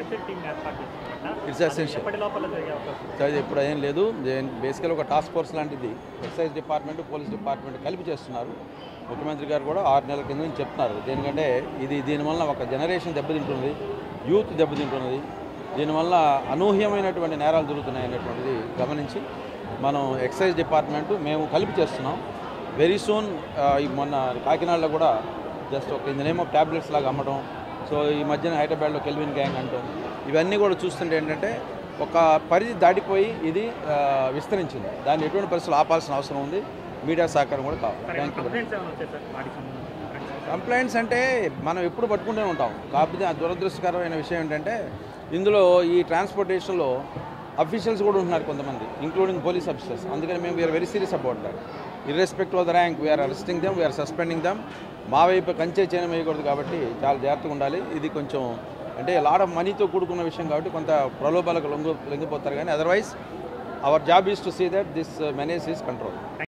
Special team ఏర్పాటు చేస్తున్నారట It's అది essential. ఎప్పటి లోపల జరిగే అవకాశం ఉంది? అది ఇప్పుడు ఏం లేదు బేసికల్ ఒక టాస్క్ ఫోర్స్ లాంటిది ఎక్సైజ్ డిపార్ట్మెంట్ పోలీస్ డిపార్ట్మెంట్ కలిపి చేస్తున్నారు ముఖ్యమంత్రి గారు కూడా ఆరు నెలల కింద నుంచి చెప్తున్నారు దేనికంటే ఇది దీనివల్ల ఒక జనరేషన్ దెబ్బతింటుంది యూత్ దెబ్బతింటున్నది దీనివల్ల అనూహ్యమైనటువంటి నేరాలు జరుగుతున్నాయి అనేటువంటిది గమనించి మనం ఎక్సైజ్ డిపార్ట్మెంట్ మేము కలిపి చేస్తున్నాం వెరీ సూన్ మొన్న కాకినాడలో కూడా జస్ట్ ఒక ఇన్ నేమ్ ఆఫ్ ట్యాబ్లెట్స్ లాగా అమ్మడం సో ఈ మధ్యన హైదరాబాద్లో కెల్విన్ గ్యాంగ్ అంటాం ఇవన్నీ కూడా చూస్తుంటే ఏంటంటే ఒక పరిధి దాటిపోయి ఇది ఆ, విస్తరించింది దాన్ని ఎటువంటి పరిస్థితులు ఆపాల్సిన అవసరం ఉంది మీడియా సహకారం కూడా కావాలి సరే థ్యాంక్ యూ కంప్లైంట్స్ ఏమైనా వచ్చాయి సార్ వాటికి సంబంధించి కంప్లైంట్స్ అంటే మనం ఎప్పుడు పట్టుకుంటూనే ఉంటాం కాకపోతే ఆ దురదృష్టకరమైన విషయం ఏంటంటే ఇందులో ఈ ట్రాన్స్పోర్టేషన్లో అఫీషియల్స్ కూడా ఉంటున్నారు కొంతమంది ఇంక్లూడింగ్ పోలీస్ ఆఫీసర్స్ అందుకని మేము we're very serious about that irrespective of the rank we're arresting them we're suspending them మా వైపు కంచే చేయడం వేయకూడదు కాబట్టి చాలా జాగ్రత్తగా ఉండాలి ఇది కొంచెం అంటే లాడ్ ఆఫ్ మనీతో కూడుకున్న విషయం కాబట్టి కొంత ప్రలోభాలకు లొంగు లొంగిపోతారు కానీ otherwise our job is to see that this menace is control